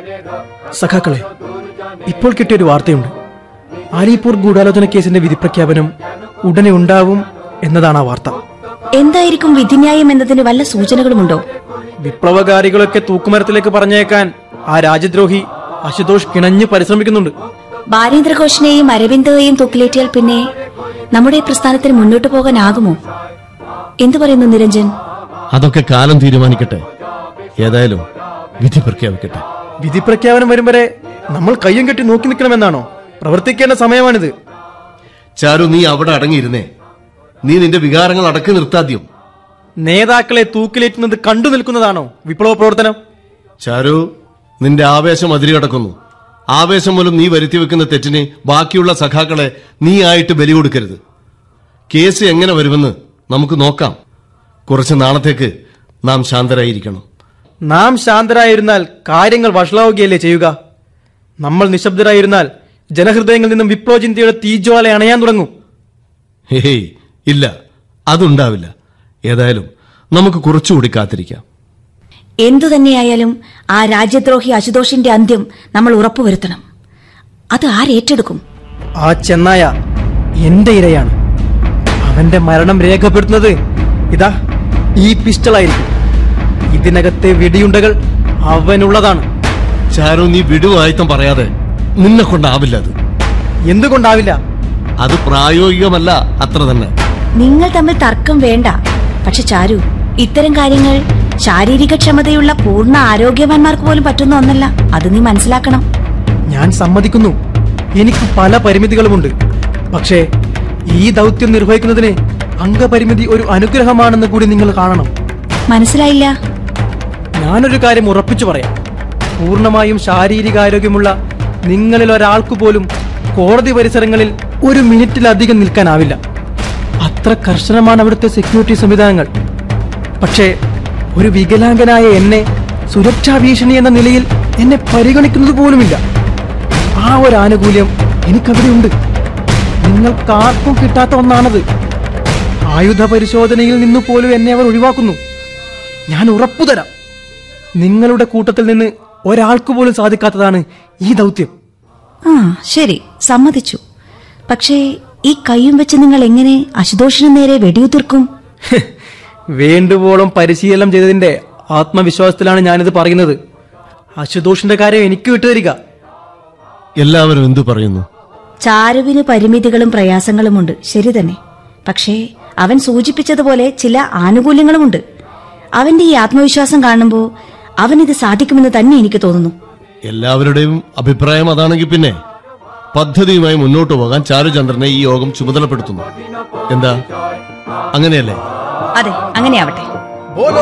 സഖാക്കളെ ഇപ്പോൾ കിട്ടിയൊരു വാർത്തയുണ്ട് ആലിപ്പൂർ ഗൂഢാലോചന കേസിന്റെ വിധി പ്രഖ്യാപനം ഉടനെ ഉണ്ടാവും എന്നതാണ് ആ വാർത്ത എന്തായിരിക്കും വിധിന്യായം എന്നതിന് വല്ല സൂചനകളുമുണ്ടോ വിപ്ലവകാരികളൊക്കെ തൂക്കുമരത്തിലേക്ക് പറഞ്ഞേക്കാൻ ആ രാജ്യദ്രോഹി അശുതോഷ് കിണഞ്ഞു പരിശ്രമിക്കുന്നുണ്ട് ബാലേന്ദ്രഘോഷിനെയും അരവിന്ദയെയും തൂക്കിലേറ്റിയാൽ പിന്നെ നമ്മുടെ പ്രസ്ഥാനത്തിന് മുന്നോട്ട് പോകാനാകുമോ എന്തു പറയുന്നു നിരഞ്ജൻ അതൊക്കെ കാലം തീരുമാനിക്കട്ടെ ഏതായാലും വിധി പ്രഖ്യാപിക്കട്ടെ വിധി പ്രഖ്യാപനം വരും വരെ നമ്മൾ കയ്യും കെട്ടി നോക്കി നിൽക്കണമെന്നാണോ പ്രവർത്തിക്കേണ്ട സമയമാണിത് ചാരു നീ അവിടെ അടങ്ങിയിരുന്നേ നീ നിന്റെ വികാരങ്ങൾ അടക്കി നിർത്താദ്യം നേതാക്കളെ തൂക്കിലേറ്റുന്നത് കണ്ടു നിൽക്കുന്നതാണോ വിപ്ലവ പ്രവർത്തനം ചാരു നിന്റെ ആവേശം അതിരുകടക്കുന്നു ആവേശം മൂലം നീ വരുത്തി വെക്കുന്ന തെറ്റിന് ബാക്കിയുള്ള സഖാക്കളെ നീ ആയിട്ട് ബലി കൊടുക്കരുത് കേസ് എങ്ങനെ വരുമെന്ന് നമുക്ക് നോക്കാം കുറച്ച് നാളത്തേക്ക് നാം ശാന്തരായിരിക്കണം നാം ശാന്തരായിരുന്നാൽ കാര്യങ്ങൾ വഷളാവുകയല്ലേ ചെയ്യുക നമ്മൾ നിശബ്ദരായിരുന്നാൽ ജനഹൃദയങ്ങളിൽ നിന്നും വിപ്ലവ ചിന്തയുടെ തീജ്വാല അണയാൻ തുടങ്ങും ഹേയ് ഇല്ല അതുണ്ടാവില്ല ഏതായാലും നമുക്ക് കുറച്ചുകൂടി കാത്തിരിക്കാം എന്തു തന്നെയായാലും ആ രാജ്യദ്രോഹി അശുതോഷിന്റെ അന്ത്യം നമ്മൾ ഉറപ്പുവരുത്തണം അത് ആരേറ്റെടുക്കും ആ ചെന്നായ എന്റെ ഇരയാണ് അവന്റെ മരണം രേഖപ്പെടുത്തുന്നത് ഇതാ ഈ പിസ്റ്റളായിരിക്കും ഇതിനകത്തെ വെടിയുണ്ടകൾ അവനുള്ളതാണ് ചാരു നീ വിടുവായത്തം പറയാതെ നിന്നെ കൊണ്ടാവില്ല അത് എന്തുകൊണ്ടാവില്ല അത് പ്രായോഗികമല്ല അത്ര തന്നെ നിങ്ങൾ തമ്മിൽ തർക്കം വേണ്ട പക്ഷെ ചാരു ഇത്തരം കാര്യങ്ങൾ ശാരീരിക ക്ഷമതയുള്ള പൂർണ്ണ ആരോഗ്യവാന്മാർക്ക് പോലും പറ്റുന്ന ഒന്നല്ല അത് നീ മനസ്സിലാക്കണം ഞാൻ സമ്മതിക്കുന്നു എനിക്ക് പല പരിമിതികളുമുണ്ട് പക്ഷേ ഈ ദൗത്യം നിർവഹിക്കുന്നതിന് അംഗപരിമിതി ഒരു അനുഗ്രഹമാണെന്ന് കൂടി നിങ്ങൾ കാണണം മനസ്സിലായില്ല ഞാനൊരു കാര്യം ഉറപ്പിച്ചു പറയാം പൂർണ്ണമായും ശാരീരികാരോഗ്യമുള്ള നിങ്ങളിൽ ഒരാൾക്ക് പോലും കോടതി പരിസരങ്ങളിൽ ഒരു മിനിറ്റിലധികം നിൽക്കാനാവില്ല അത്ര കർശനമാണ് അവിടുത്തെ സെക്യൂരിറ്റി സംവിധാനങ്ങൾ പക്ഷേ ഒരു വികലാംഗനായ എന്നെ സുരക്ഷാ ഭീഷണി എന്ന നിലയിൽ എന്നെ പരിഗണിക്കുന്നത് പോലുമില്ല ആ ഒരു ആനുകൂല്യം എനിക്കവിടെയുണ്ട് നിങ്ങൾക്കാർക്കും കിട്ടാത്ത ഒന്നാണത് ആയുധ പരിശോധനയിൽ നിന്ന് പോലും എന്നെ അവർ ഒഴിവാക്കുന്നു ഞാൻ ഉറപ്പു തരാം നിങ്ങളുടെ കൂട്ടത്തിൽ നിന്ന് ഒരാൾക്ക് പോലും സാധിക്കാത്തതാണ് ഈ ദൗത്യം ആ ശരി സമ്മതിച്ചു പക്ഷേ ഈ കൈയും വെച്ച് നിങ്ങൾ എങ്ങനെ അശുതോഷിന് നേരെ വെടിയുതിർക്കും ഹ്, വേണ്ടുവോളം പരിശീലനം ചെയ്തതിന്റെ ആത്മവിശ്വാസത്തിലാണ് ഞാനിത് പറയുന്നത് അശുതോഷിന്റെ കാര്യം എനിക്ക് വിട്ടുതരിക എല്ലാവരും എന്തു പറയുന്നു ചാരുവിന് പരിമിതികളും പ്രയാസങ്ങളുമുണ്ട് ശരി തന്നെ പക്ഷേ അവൻ സൂചിപ്പിച്ചതുപോലെ ചില ആനുകൂല്യങ്ങളുമുണ്ട് അവന്റെ ഈ ആത്മവിശ്വാസം കാണുമ്പോൾ അവനിത് സാധിക്കുമെന്ന് തന്നെ എനിക്ക് തോന്നുന്നു എല്ലാവരുടെയും അഭിപ്രായം അതാണെങ്കിൽ പിന്നെ പദ്ധതിയുമായി മുന്നോട്ട് പോകാൻ ചാരുചന്ദ്രനെ ഈ യോഗം ചുമതലപ്പെടുത്തുന്നു എന്താ അങ്ങനെയല്ലേ അതെ അങ്ങനെയാവട്ടെ